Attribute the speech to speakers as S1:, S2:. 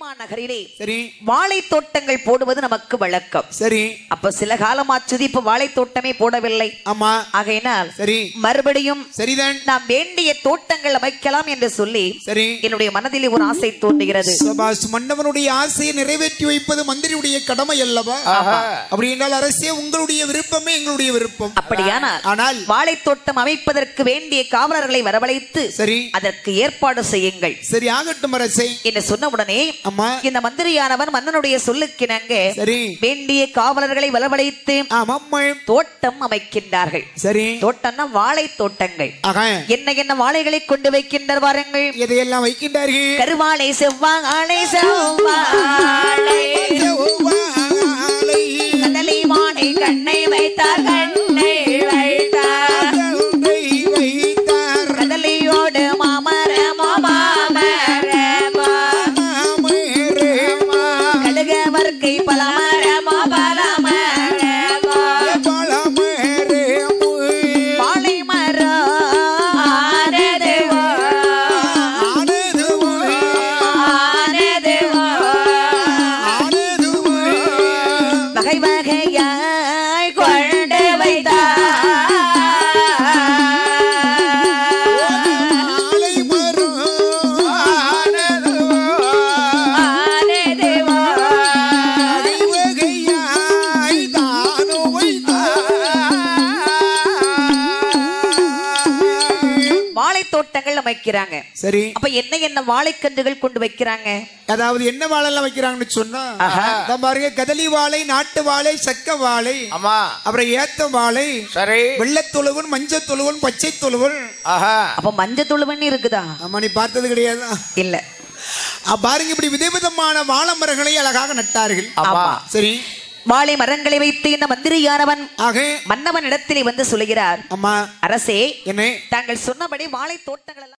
S1: நகரிலே
S2: சரி
S1: வாழை தோட்டங்கள் போடுவது நமக்கு வழக்கம்
S2: சரி
S1: அப்ப சில காலமாச்சுது இப்ப வாழை தோட்டமே போடவில்லை
S2: ஆமா
S1: ஆகையினால்
S2: சரி
S1: மறுபடியும்
S2: சரிதான்
S1: நாம் வேண்டிய தோட்டங்கள் அமைக்கலாம் என்று சொல்லி
S2: சரி
S1: என்னுடைய மனதிலே ஒரு ஆசை தோன்றுகிறது
S2: சபாஷ் மன்னவனுடைய ஆசையை நிறைவேற்றி வைப்பது மந்திரியுடைய கடமை அல்லவா அப்படி என்றால் அரசே உங்களுடைய விருப்பமே எங்களுடைய விருப்பம்
S1: அப்படியானால்
S2: ஆனால்
S1: வாழை தோட்டம் அமைப்பதற்கு வேண்டிய காவலர்களை வரவழைத்து
S2: சரி
S1: அதற்கு ஏற்பாடு செய்யுங்கள்
S2: சரி ஆகட்டும் அரசே
S1: என்று சொன்ன உடனே
S2: அம்மா
S1: இந்த மந்திரியானவன் மன்னனுடைய சொல்லுக்கிணங்க
S2: சரி
S1: வேண்டிய காவலர்களை வரவழைத்து
S2: ஆமாம்மா
S1: தோட்டம் அமைக்கின்றார்கள்
S2: சரி
S1: தோட்டம்னா வாழை தோட்டங்கள்
S2: ஆக
S1: என்ன என்ன வாழைகளை கொண்டு வைக்கின்றார் வாருங்கள்
S2: எதையெல்லாம் வைக்கின்றார்கள்
S1: கருவாழை செவ்வாழை செவ்வாழை
S2: செவ்வாழை,
S1: கதலி வாழை கண்ணை வைத்தார் கண்ணை வைத்தார்
S2: கல்லை வைத்தார்
S1: கதலியோடு மாமர மாமரமா
S2: மாமரேமா,
S1: கடுகவர்க்கை பலமரமா பலமரமா
S2: பழமரேமு,
S1: வாழை மரம் ஆனதுவோ,
S2: ஆனதுவோ,
S1: ஆனதுவோ.
S2: ஆனதுவோ,
S1: வகை வகையாய் கொண்டு வைத்தார்
S2: ஆலை மரம், ஆனதுவோ,
S1: ஆனதுவோ.
S2: வகை வகையாய் தானோ வைத்தார்.
S1: வாழை தோட்டங்கள் அமைக்கிறாங்க
S2: சரி
S1: அப்ப என்ன என்ன வாழைக்கன்றுகள் கொண்டு வைக்கிறாங்க
S2: அதாவது என்ன வாழைலாம் வைக்கிறாங்கன்னு சொன்னா அதான் பாருங்க கதலி வாழை நாட்டு வாழை சக்க வாழை
S3: ஆமா
S2: அப்புறம் ஏத்த வாழை
S3: சரி
S2: வெள்ளத்தொழுவன் மஞ்சள் தொழுவன் பச்சை தொழுவன்
S3: ஆஹா
S1: அப்ப மஞ்சள் துளுவன்னு இருக்குதா
S2: ஆமா நீ பார்த்தது கிடையாது
S1: இல்ல
S2: பாருங்க இப்படி விதவிதமான வாழை மரங்களை அழகாக நட்டார்கள்
S3: ஆமா
S2: சரி
S1: வாழை மரங்களை வைத்து இந்த மந்திரியானவன்
S2: ஆக
S1: மன்னவன் இடத்திலே வந்து சொல்கிறார்
S2: அம்மா
S1: அரசே
S2: என்ன
S1: தாங்கள் சொன்னபடி வாழை தோட்டங்கள் எல்லாம்